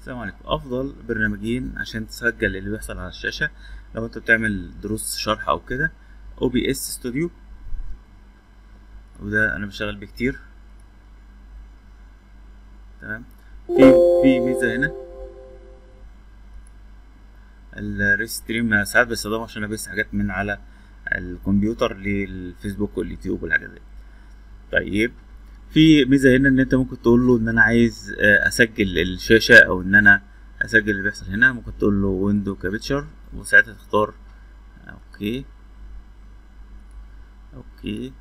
السلام عليكم افضل برنامجين عشان تسجل اللي بيحصل على الشاشه لو انت بتعمل دروس شرح او كده او بي اس ستوديو وده انا بشتغل بيه كتير تمام في في ميزه هنا الريستريم ساعات بستخدمه عشان ابث حاجات من على الكمبيوتر للفيسبوك واليوتيوب والحاجات دي طيب في ميزه هنا ان انت ممكن تقول له ان انا عايز اسجل الشاشه او ان انا اسجل اللي بيحصل هنا ممكن تقول له ويندو كابتشر وساعتها تختار اوكي اوكي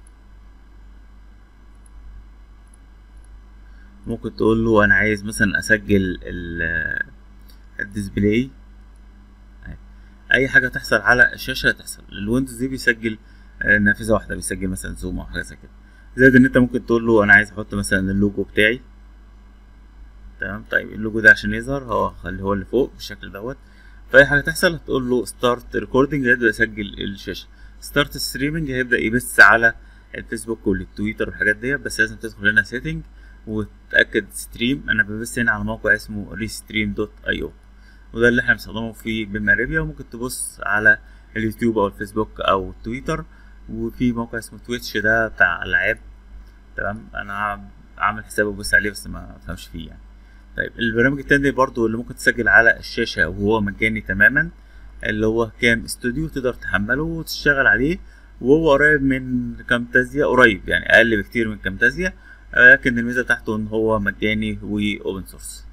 ممكن تقول له انا عايز مثلا اسجل الديسبلاي اي حاجه تحصل على الشاشه هتحصل الويندوز دي بيسجل نافذه واحده بيسجل مثلا زوم او حاجه زي كده زائد ان انت ممكن تقول له انا عايز احط مثلا اللوجو بتاعي تمام طيب اللوجو ده عشان يظهر هو اللي هو اللي فوق بالشكل دوت فاي حاجه تحصل هتقول له ستارت ريكوردنج هيبدا يسجل الشاشه ستارت ستريمنج هيبدا يبث على الفيسبوك والتويتر والحاجات دي بس لازم تدخل هنا سيتنج وتاكد ستريم انا ببث هنا على موقع اسمه ريستريم دوت اي او وده اللي احنا بنستخدمه في بما ريبيا وممكن تبص على اليوتيوب او الفيسبوك او التويتر وفي موقع اسمه تويتش ده بتاع العاب تمام انا عامل حساب وبص عليه بس ما فهمش فيه يعني طيب البرنامج التاني برضو اللي ممكن تسجل على الشاشة وهو مجاني تماما اللي هو كام استوديو تقدر تحمله وتشتغل عليه وهو قريب من كامتازيا قريب يعني اقل بكتير من كامتازيا لكن الميزة بتاعته ان هو مجاني واوبن سورس